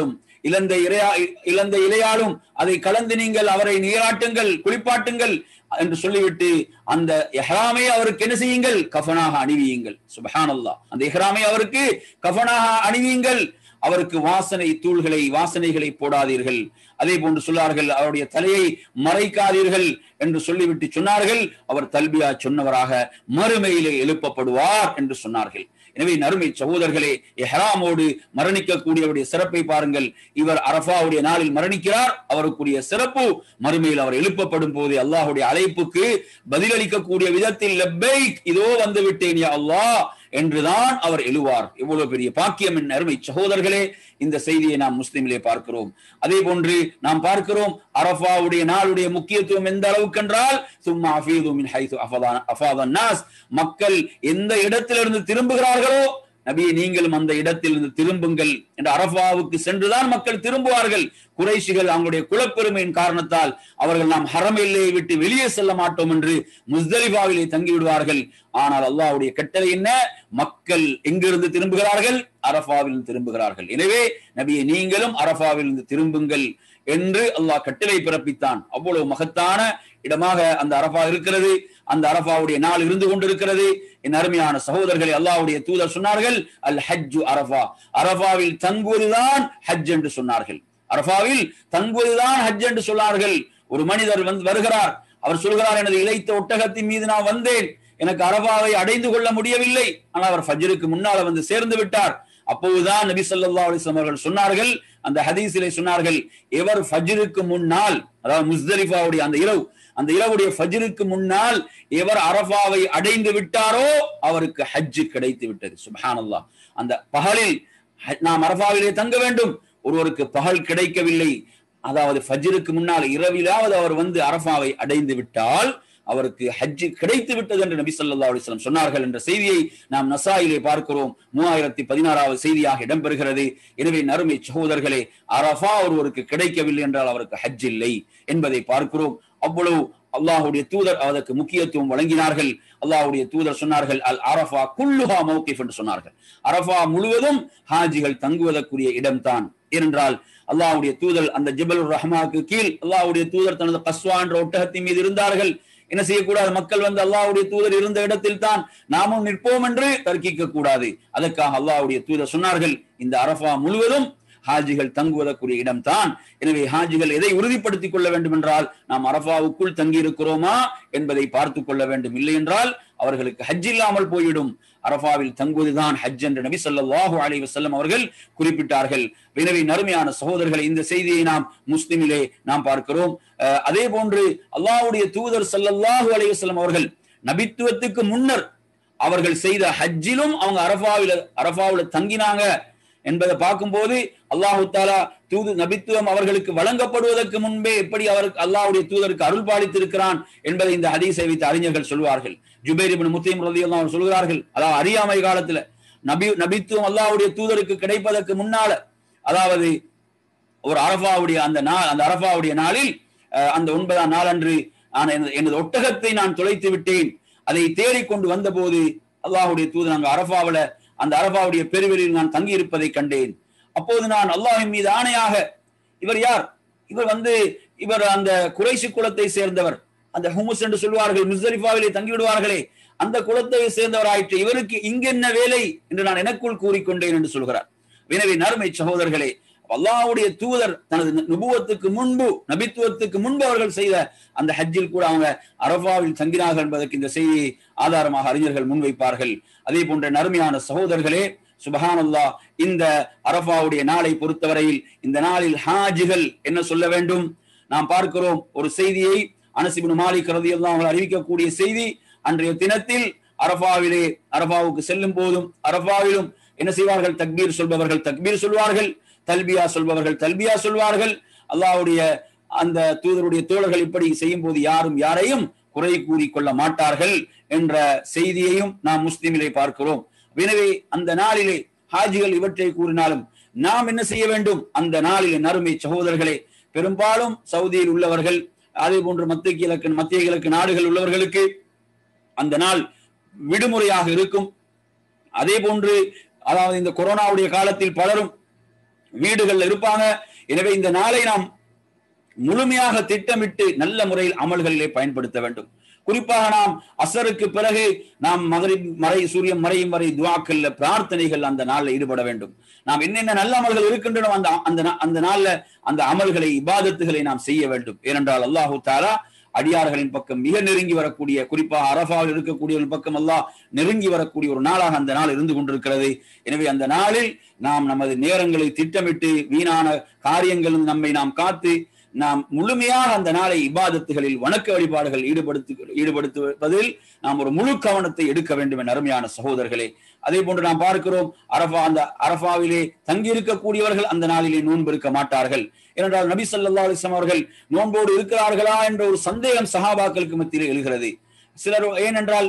இழந்த இரையா இழந்த இலையாலும் அதை கலந்து நீங்கள் அவரை நீராட்டுங்கள் குளிப்பாட்டுங்கள் என்று சொல்லிவிட்டு அந்த எஹ்ராமை அவருக்கு என்ன செய்யுங்கள் கஃபனாக அணிவியுங்கள் சுபஹானல்லாஹ் அந்த எஹ்ராமை அவருக்கு கஃபனாக அணிவியுங்கள் அவருக்கு வாசனை தூள்களை வாசனைகளை போடாதீர்கள் அதே போன்று சொன்னார்கள் அவருடைய தலையை மறைக்காதீர்கள் என்று சொல்லிவிட்டு சொன்னார்கள் அவர் தல்பியா சொன்னவராக மறுமையிலே எழுப்பப்படுவார் என்று சொன்னார்கள் எனவே நறுமை சகோதரர்களே எஹ்ராமோடு மரணிக்கக்கூடியவருடைய சிறப்பை பாருங்கள் இவர் அரஃபாவுடைய நாளில் மரணிக்கிறார் அவருக்குரிய சிறப்பு மறுமையில் அவர் எழுப்பப்படும் போது அல்லாஹுடைய அழைப்புக்கு பதிலளிக்கக்கூடிய விதத்தில் லெப்பைக் இதோ வந்து விட்டேன் யா அல்லாஹ் என்றுதான் அவர் எழுவார் எவ்வளவு பெரிய பாக்கியம் என் அருமை சகோதரர்களே இந்த செய்தியை நாம் முஸ்லிமிலே பார்க்கிறோம் அதே போன்று நாம் பார்க்கிறோம் அரஃபாவுடைய நாளுடைய முக்கியத்துவம் எந்த அளவுக்கு என்றால் சும்மா அஃபீது மின் ஹைது அஃபாதன் நாஸ் மக்கள் எந்த இடத்திலிருந்து திரும்புகிறார்களோ நபியை நீங்களும் அந்த இடத்திலிருந்து திரும்புங்கள் என்று அரபாவுக்கு சென்றுதான் மக்கள் திரும்புவார்கள் குறைஷிகள் அவங்களுடைய குலப்பெருமையின் காரணத்தால் அவர்கள் நாம் ஹரம் எல்லையை விட்டு வெளியே செல்ல மாட்டோம் என்று முஸ்தலிபாவிலே தங்கி விடுவார்கள் ஆனால் அல்லாஹ்வுடைய கட்டளை என்ன மக்கள் எங்கிருந்து திரும்புகிறார்கள் அரபாவில் திரும்புகிறார்கள் எனவே நபியை நீங்களும் அரபாவிலிருந்து திரும்புங்கள் என்று அல்லாஹ் கட்டளை பிறப்பித்தான் அவ்வளவு மகத்தான இடமாக அந்த அரபா இருக்கிறது அந்த அரபாவுடைய நாள் இருந்து கொண்டிருக்கிறது என் அருமையான சகோதரர்களை அல்லாஹ்வுடைய தூதர் சொன்னார்கள் அல் ஹஜ்ஜு அரபா அரபாவில் தங்குவதுதான் ஹஜ் என்று சொன்னார்கள் அரபாவில் தங்குவதுதான் ஹஜ் என்று சொன்னார்கள் ஒரு மனிதர் வந்து வருகிறார் அவர் சொல்கிறார் எனது இழைத்த ஒட்டகத்தின் மீது நான் வந்தேன் எனக்கு அரபாவை அடைந்து கொள்ள முடியவில்லை ஆனால் அவர் ஃபஜ்ருக்கு முன்னால வந்து சேர்ந்து விட்டார் அப்போதுதான் நபி ஸல்லல்லாஹு அலைஹி வஸல்லம் அவர்கள் சொன்னார்கள் அந்த ஹதீஸிலே சொன்னார்கள் எவர் ஃபஜ்ருக்கு முன்னால் அதாவது முஸ்தலிஃபாவுடைய அந்த இரவு அந்த இரவுடைய ஃபஜ்ருக்கு முன்னால் எவர் அரபாவை அடைந்து விட்டாரோ அவருக்கு ஹஜ் கிடைத்து விட்டது சுப்ஹானல்லாஹ் அந்த பகலில் நாம் அரபாவிலே தங்க வேண்டும் ஒருவருக்கு பகல் கிடைக்கவில்லை அதாவது ஃபஜ்ருக்கு முன்னால் இரவிலாவது அவர் வந்து அரபாவை அடைந்து விட்டால் அவருக்கு ஹஜ் கிடைத்து விட்டது என்று நபி ஸல்லல்லாஹு அலைஹி வஸல்லம் சொன்னார்கள் என்ற செய்தியை நாம் நசாயிலே பார்க்கிறோம் மூவாயிரத்தி பதினாறாவது செய்தியாக இடம்பெறுகிறது எனவே நறுமை சகோதரர்களே அரஃபா ஒருவருக்கு கிடைக்கவில்லை என்றால் அவருக்கு ஹஜ் இல்லை என்பதை பார்க்கிறோம் அவ்வளவு அல்லாஹுடைய தூதர் அதற்கு முக்கியத்துவம் வழங்கினார்கள் அல்லாஹுடைய தூதர் சொன்னார்கள் அல் அரஃபா குல்லுஹா மௌகிஃப் என்று சொன்னார்கள் அரஃபா முழுவதும் ஹாஜிகள் தங்குவதற்குரிய இடம்தான் ஏனென்றால் அல்லாஹுடைய தூதர் அந்த ஜிபல் ரஹ்மாக்கு கீழ் அல்லாஹுடைய தூதர் தனது கஸ்வா என்ற ஒட்டகத்தின் மீது இருந்தார்கள் என்ன செய்யக்கூடாது மக்கள் வந்து அல்லாஹ்வுடைய தூதர் இருந்த இடத்தில் தான் நாமும் நிற்போம் என்று தர்க்கிக்க கூடாது அதற்காக அல்லாஹ்வுடைய தூதர் சொன்னார்கள் இந்த அரஃபா முழுவதும் ஹாஜிகள் தங்குவதற்குரிய இடம்தான் எனவே ஹாஜிகள் எதை உறுதிப்படுத்திக் கொள்ள வேண்டும் என்றால் நாம் அரஃபாவுக்குள் தங்கி இருக்கிறோமா என்பதை பார்த்து கொள்ள வேண்டும் இல்லை என்றால் அவர்களுக்கு ஹஜ் இல்லாமல் போய்விடும் அரஃபாவில் தங்குவதுதான் ஹஜ் என்று நபி ஸல்லல்லாஹு அலைஹி வஸல்லம் அவர்கள் குறிப்பிட்டார்கள் எனவே நறுமையான சகோதரர்களை இந்த செய்தியை நாம் முஸ்லிமிலே நாம் பார்க்கிறோம் அதே போன்று அல்லாஹ்வுடைய தூதர் ஸல்லல்லாஹு அலைஹி வஸல்லம் அவர்கள் நபித்துவத்துக்கு முன்னர் அவர்கள் செய்த ஹஜ்ஜிலும் அவங்க அரஃபாவில அரஃபாவுல தங்கினாங்க என்பதை பார்க்கும்போது அல்லாஹு தாலா தூது நபித்துவம் அவர்களுக்கு வழங்கப்படுவதற்கு முன்பே எப்படி அவருக்கு அல்லாஹுடைய தூதருக்கு அருள் பாலித்திருக்கிறான் என்பதை இந்த ஹதீஸை வைத்து அறிஞர்கள் சொல்வார்கள் ஜுபேர் இபின் முத்தீம் ரதி அல்லாஹ் சொல்கிறார்கள் அதாவது அறியாமை காலத்துல நபி நபித்துவம் அல்லாஹுடைய தூதருக்கு கிடைப்பதற்கு முன்னால அதாவது ஒரு அரபாவுடைய அந்த நாள் அந்த அரபாவுடைய நாளில் அந்த ஒன்பதாம் நாளன்று நான் எனது ஒட்டகத்தை நான் தொலைத்து விட்டேன் அதை தேடிக்கொண்டு வந்த போது அல்லாஹுடைய தூதர் அங்க அரபாவில அந்த அரபாவுடைய பெருவெளியில் நான் தங்கி இருப்பதை கண்டேன் அப்போது நான் அல்லாஹின் மீது ஆணையாக இவர் யார் இவர் வந்து இவர் அந்த குறைசி குலத்தை சேர்ந்தவர் அந்த ஹுமுஸ் என்று சொல்வார்கள் முஸ்தலிஃபாவிலே தங்கிவிடுவார்களே அந்த குலத்தை சேர்ந்தவர் ஆயிற்று இவருக்கு இங்க என்ன வேலை என்று நான் எனக்குள் கூறிக்கொண்டேன் என்று சொல்கிறார் எனவே நறுமை சகோதரர்களே அல்லாவுடைய தூதர் தனது நுபுவத்துக்கு முன்பு நபித்துவத்துக்கு முன்பு அவர்கள் செய்த அந்த ஹஜ்ஜில் கூட அவங்க அரபாவில் தங்கினார்கள் என்பதற்கு இந்த செய்தியை ஆதாரமாக அறிஞர்கள் முன்வைப்பார்கள் அதே போன்ற நறுமையான சகோதரர்களே சுபஹானல்லா இந்த அரபாவுடைய நாளை பொறுத்தவரையில் இந்த நாளில் ஹாஜிகள் என்ன சொல்ல வேண்டும் நாம் பார்க்கிறோம் ஒரு செய்தியை அனசிபின் மாலிக் ரதி எல்லாம் அறிவிக்கக்கூடிய செய்தி அன்றைய தினத்தில் அரபாவிலே அரபாவுக்கு செல்லும் போதும் அரபாவிலும் என்ன செய்வார்கள் தக்பீர் சொல்பவர்கள் தக்பீர் சொல்வார்கள் தல்பியா சொல்பவர்கள் தல்பியா சொல்வார்கள் அல்லாவுடைய அந்த தூதருடைய தோழர்கள் இப்படி செய்யும் போது யாரும் யாரையும் குறை கூறி கொள்ள மாட்டார்கள் என்ற செய்தியையும் நாம் முஸ்லிமிலே பார்க்கிறோம் எனவே அந்த நாளிலே ஹாஜிகள் இவற்றை கூறினாலும் நாம் என்ன செய்ய வேண்டும் அந்த நாளிலே நறுமை சகோதரர்களே பெரும்பாலும் சவுதியில் உள்ளவர்கள் அதே போன்று மத்திய கிழக்கு மத்திய கிழக்கு நாடுகள் உள்ளவர்களுக்கு அந்த நாள் விடுமுறையாக இருக்கும் அதே போன்று அதாவது இந்த கொரோனாவுடைய காலத்தில் பலரும் வீடுகள்ல இருப்பாங்க எனவே இந்த நாளை நாம் முழுமையாக திட்டமிட்டு நல்ல முறையில் அமல்களிலே பயன்படுத்த வேண்டும் குறிப்பாக நாம் அசருக்கு பிறகு நாம் மகரி மறை சூரியன் மறையும் வரை துவாக்கல்ல பிரார்த்தனைகள் அந்த நாளில் ஈடுபட வேண்டும் நாம் என்னென்ன நல்ல அமல்கள் இருக்கின்றனோ அந்த அந்த அந்த நாள்ல அந்த அமல்களை இபாதத்துகளை நாம் செய்ய வேண்டும் ஏனென்றால் அல்லாஹு தாலா அடியார்களின் பக்கம் மிக நெருங்கி வரக்கூடிய குறிப்பாக அரபாவில் இருக்கக்கூடியவர்கள் பக்கம் அல்லாஹ் நெருங்கி வரக்கூடிய ஒரு நாளாக அந்த நாள் இருந்து கொண்டிருக்கிறது எனவே அந்த நாளில் நாம் நமது நேரங்களை திட்டமிட்டு வீணான காரியங்கள் நம்மை நாம் காத்து நாம் முழுமையாக அந்த நாளை இபாதத்துகளில் வணக்க வழிபாடுகள் ஈடுபடுத்து ஈடுபடுத்துவதில் நாம் ஒரு முழு கவனத்தை எடுக்க வேண்டும் என அருமையான சகோதரர்களே அதே போன்று நாம் பார்க்கிறோம் அரபா அந்த அரபாவிலே தங்கி இருக்கக்கூடியவர்கள் அந்த நாளிலே நோன்பு இருக்க மாட்டார்கள் ஏனென்றால் நபி சொல்லா அலிஸ்லாம் அவர்கள் நோன்போடு இருக்கிறார்களா என்ற ஒரு சந்தேகம் சஹாபாக்களுக்கு மத்தியில் எழுகிறது சிலர் ஏனென்றால்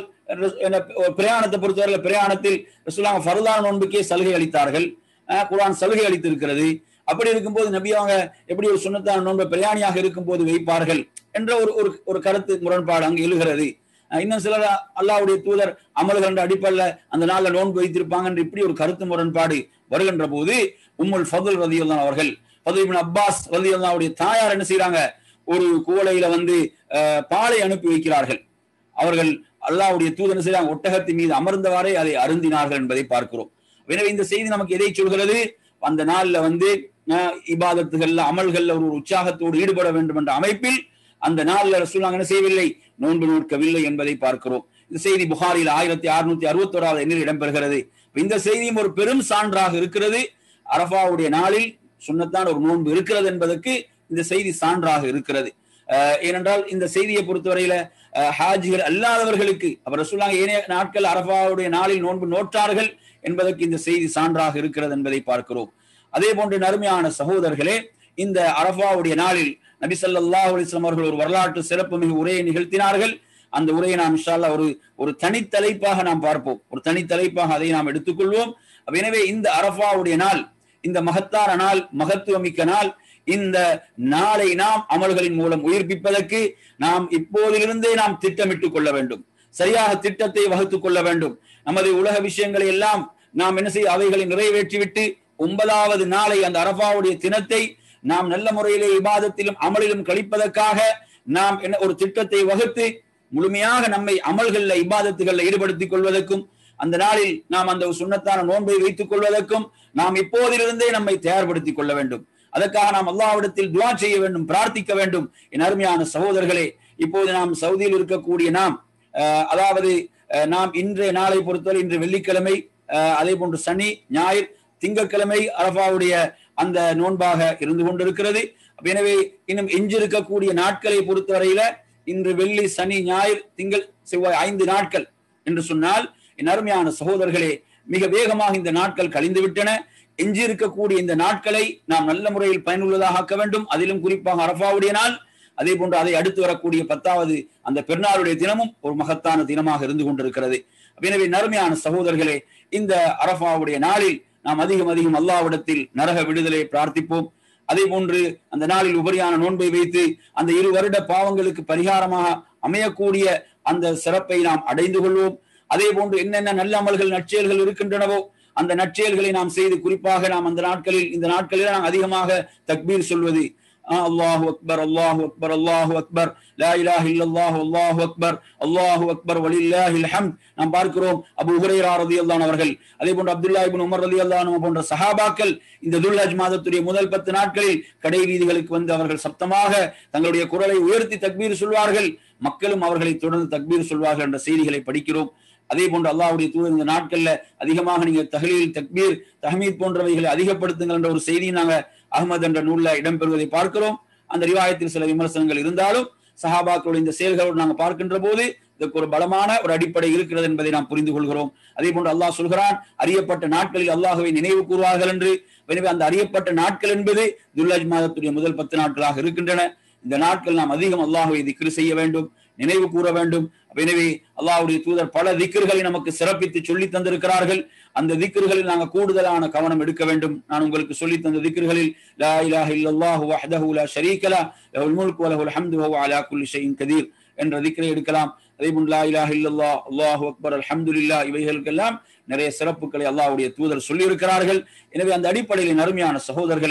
பிரயாணத்தை பொறுத்தவரை பிரயாணத்தில் ரசூலாங்க ஃபர்தான நோன்புக்கே சலுகை அளித்தார்கள் குரான் சலுகை அளித்திருக்கிறது அப்படி இருக்கும்போது நபியாக எப்படி ஒரு சுண்ணத்தான நோன்பை பிரயாணியாக இருக்கும்போது வைப்பார்கள் என்ற ஒரு ஒரு கருத்து முரண்பாடு அங்கு எழுகிறது இன்னும் சிலர் அல்லாவுடைய தூதர் அமல்கள் என்ற அடிப்படையில் அந்த நாள்ல நோன்பு வைத்திருப்பாங்க என்று இப்படி ஒரு கருத்து முரண்பாடு வருகின்ற போது உம்முல் ஃபதுல் ரதியுல்லான் அவர்கள் ஃபதுல் அப்பாஸ் ரதியுல்லாவுடைய தாயார் என்ன செய்யறாங்க ஒரு குவளையில வந்து பாலை அனுப்பி வைக்கிறார்கள் அவர்கள் அல்லாவுடைய தூதர் செய்யறாங்க ஒட்டகத்தின் மீது அமர்ந்தவாறே அதை அருந்தினார்கள் என்பதை பார்க்கிறோம் எனவே இந்த செய்தி நமக்கு எதை சொல்கிறது அந்த நாள்ல வந்து இபாதத்துகள்ல அமல்கள்ல ஒரு உற்சாகத்தோடு ஈடுபட வேண்டும் என்ற அமைப்பில் அந்த நாள்ல ரசூலாங்க என்ன செய்யவில்லை நோன்பு நோக்கவில்லை என்பதை பார்க்கிறோம் இந்த செய்தி புகாரில் ஆயிரத்தி அறுநூத்தி அறுபத்தி ஓராவது எண்ணில் இடம்பெறுகிறது இந்த செய்தியும் ஒரு பெரும் சான்றாக இருக்கிறது அரபாவுடைய நாளில் சுண்ணத்தான் ஒரு நோன்பு இருக்கிறது என்பதற்கு இந்த செய்தி சான்றாக இருக்கிறது ஏனென்றால் இந்த செய்தியை பொறுத்தவரையில ஹாஜிகள் அல்லாதவர்களுக்கு அவர் ரசூலாங்க ஏனைய நாட்கள் அரபாவுடைய நாளில் நோன்பு நோற்றார்கள் என்பதற்கு இந்த செய்தி சான்றாக இருக்கிறது என்பதை பார்க்கிறோம் அதே போன்று நறுமையான சகோதரர்களே இந்த அரபாவுடைய நாளில் நபி சல்லாஹ் அலிஸ்லாம் அவர்கள் ஒரு வரலாற்று சிறப்பு மிகு உரையை நிகழ்த்தினார்கள் அந்த உரையை நாம் இன்ஷால்லா ஒரு ஒரு தனித்தலைப்பாக நாம் பார்ப்போம் ஒரு தனித்தலைப்பாக அதை நாம் எடுத்துக்கொள்வோம் எனவே இந்த அரபாவுடைய நாள் இந்த மகத்தான நாள் மகத்துவமிக்க நாள் இந்த நாளை நாம் அமல்களின் மூலம் உயிர்ப்பிப்பதற்கு நாம் இப்போதிலிருந்தே நாம் திட்டமிட்டுக் கொள்ள வேண்டும் சரியாக திட்டத்தை வகுத்துக் கொள்ள வேண்டும் நமது உலக விஷயங்களை எல்லாம் நாம் என்ன செய்ய அவைகளை நிறைவேற்றிவிட்டு ஒன்பதாவது நாளை அந்த அரபாவுடைய தினத்தை நாம் நல்ல முறையிலே விவாதத்திலும் அமலிலும் கழிப்பதற்காக நாம் என்ன ஒரு திட்டத்தை வகுத்து முழுமையாக நம்மை அமல்கள்ல இபாதத்துகள்ல ஈடுபடுத்திக் கொள்வதற்கும் அந்த நாளில் நாம் அந்த சுண்ணத்தான நோன்பை வைத்துக் கொள்வதற்கும் நாம் இப்போதிலிருந்தே நம்மை தயார்படுத்திக் கொள்ள வேண்டும் அதற்காக நாம் அல்லாவிடத்தில் துவா செய்ய வேண்டும் பிரார்த்திக்க வேண்டும் என் அருமையான சகோதரர்களே இப்போது நாம் சவுதியில் இருக்கக்கூடிய நாம் அதாவது நாம் இன்றைய நாளை பொறுத்தவரை இன்று வெள்ளிக்கிழமை அதே போன்று சனி ஞாயிறு திங்கட்கிழமை அரபாவுடைய அந்த நோன்பாக இருந்து கொண்டிருக்கிறது எனவே இன்னும் எஞ்சிருக்கக்கூடிய நாட்களை பொறுத்தவரையில இன்று வெள்ளி சனி ஞாயிறு திங்கள் செவ்வாய் ஐந்து நாட்கள் என்று சொன்னால் என் அருமையான சகோதரர்களே மிக வேகமாக இந்த நாட்கள் கழிந்து விட்டன எஞ்சி இருக்கக்கூடிய இந்த நாட்களை நாம் நல்ல முறையில் பயனுள்ளதாக ஆக்க வேண்டும் அதிலும் குறிப்பாக அரபாவுடைய நாள் அதே போன்று அதை அடுத்து வரக்கூடிய பத்தாவது அந்த பெருநாளுடைய தினமும் ஒரு மகத்தான தினமாக இருந்து கொண்டிருக்கிறது எனவே நறுமையான சகோதரர்களே இந்த அரபாவுடைய நாளில் நாம் அதிகம் அதிகம் அல்லாவிடத்தில் நரக விடுதலை பிரார்த்திப்போம் அதே போன்று அந்த நாளில் உபரியான நோன்பை வைத்து அந்த இரு வருட பாவங்களுக்கு பரிகாரமாக அமையக்கூடிய அந்த சிறப்பை நாம் அடைந்து கொள்வோம் அதே போன்று என்னென்ன நல்ல அமல்கள் நற்செயல்கள் இருக்கின்றனவோ அந்த நற்செயல்களை நாம் செய்து குறிப்பாக நாம் அந்த நாட்களில் இந்த நாட்களில் நாம் அதிகமாக தக்பீர் சொல்வது அல்லாஹு அக்பர் அல்லாஹு அக்பர் அல்லாஹு அக்பர் லா இலாஹ இல்லல்லாஹு அல்லாஹு அக்பர் அல்லாஹு அக்பர் வலில்லாஹில் ஹம்த் நாம் பார்க்கிறோம் அபு ஹுரைரா ரலியல்லாஹு அவர்கள் அதே போன்று அப்துல்லா இப்னு உமர் ரலியல்லாஹு போன்ற சஹாபாக்கள் இந்த துல்ஹஜ் மாதத்துடைய முதல் பத்து நாட்களில் கடை வீதிகளுக்கு வந்து அவர்கள் சப்தமாக தங்களுடைய குரலை உயர்த்தி தக்பீர் சொல்வார்கள் மக்களும் அவர்களை தொடர்ந்து தக்பீர் சொல்வார்கள் என்ற செய்திகளை படிக்கிறோம் அதே போன்று அல்லாவுடைய தூதர் இந்த நாட்கள்ல அதிகமாக நீங்க தகலீல் தக்பீர் தஹமீத் போன்றவைகளை அதிகப்படுத்துங்கள் என்ற ஒரு செய்தியை நாங்க அகமது என்ற நூல்ல இடம்பெறுவதை பார்க்கிறோம் அந்த ரிவாயத்தில் சில விமர்சனங்கள் இருந்தாலும் சஹாபாக்களுடைய இந்த செயல்களோடு நாங்கள் பார்க்கின்ற போது இதற்கு ஒரு பலமான ஒரு அடிப்படை இருக்கிறது என்பதை நாம் புரிந்து கொள்கிறோம் அதே போன்று அல்லாஹ் சொல்கிறான் அறியப்பட்ட நாட்களில் அல்லாஹுவை நினைவு கூறுவார்கள் என்று எனவே அந்த அறியப்பட்ட நாட்கள் என்பது துல்லஜ் மாதத்துடைய முதல் பத்து நாட்களாக இருக்கின்றன இந்த நாட்கள் நாம் அதிகம் அல்லாஹுவை திக்ரு செய்ய வேண்டும் நினைவு கூற வேண்டும் எனவே அல்லாஹுடைய தூதர் பல திக்கர்களை நமக்கு சிறப்பித்து சொல்லி தந்திருக்கிறார்கள் அந்த திக்கர்களில் நாங்கள் கூடுதலான கவனம் எடுக்க வேண்டும் நான் உங்களுக்கு சொல்லி தந்த திக்கர்களில் லா இலாஹ இல்லல்லாஹு வஹ்தஹு லா ஷரீக லஹ் லஹுல் முல்கு வ லஹுல் ஹம்து வஹுவ அலா குல்லி ஷைஇன் கதீர் என்ற திக்கரை எடுக்கலாம் அதே போன்று லா இலாஹ இல்லல்லாஹ் அல்லாஹு அக்பர் அல்ஹம்துலில்லாஹ் இவைகளுக்கெல்லாம் நிறைய சிறப்புகளை அல்லாஹ்வுடைய தூதர் சொல்லி இருக்கிறார்கள் எனவே அந்த அடிப்படையில் அருமையான சகோதரர்களே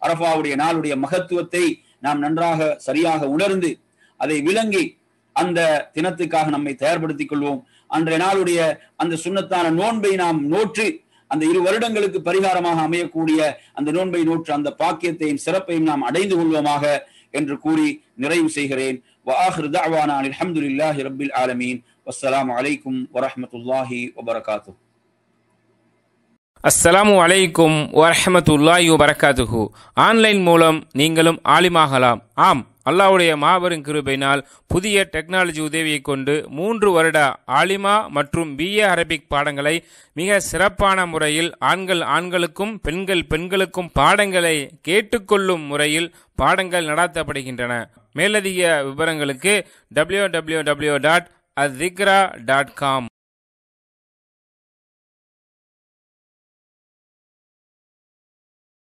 அரபாவுடைய நாளுடைய மகத்துவத்தை நாம் நன்றாக சரியாக உணர்ந்து அதை விளங்கி அந்த தினத்துக்காக நம்மை தயார்படுத்திக் கொள்வோம் அன்றைய நாளுடைய அந்த சுண்ணத்தான நோன்பை நாம் நோற்று அந்த இரு வருடங்களுக்கு பரிகாரமாக அமையக்கூடிய அந்த நோன்பை நோற்று அந்த பாக்கியத்தையும் சிறப்பையும் நாம் அடைந்து கொள்வோமாக என்று கூறி நிறைவு செய்கிறேன் وآخر دعوانا أن الحمد لله رب العالمين والسلام عليكم ورحمة الله وبركاته அஸ்ஸலாமு அலைக்கும் வரஹமத்துல்லாஹி வபரகாத்துஹு ஆன்லைன் மூலம் நீங்களும் ஆலிமாகலாம் ஆம் அல்லாஹ்வுடைய மாபெரும் கிருபையினால் புதிய டெக்னாலஜி உதவியை கொண்டு மூன்று வருட ஆலிமா மற்றும் பிஏ அரபிக் பாடங்களை மிக சிறப்பான முறையில் ஆண்கள் ஆண்களுக்கும் பெண்கள் பெண்களுக்கும் பாடங்களை கேட்டுக்கொள்ளும் முறையில் பாடங்கள் நடத்தப்படுகின்றன மேலதிக விவரங்களுக்கு W W W dot dot com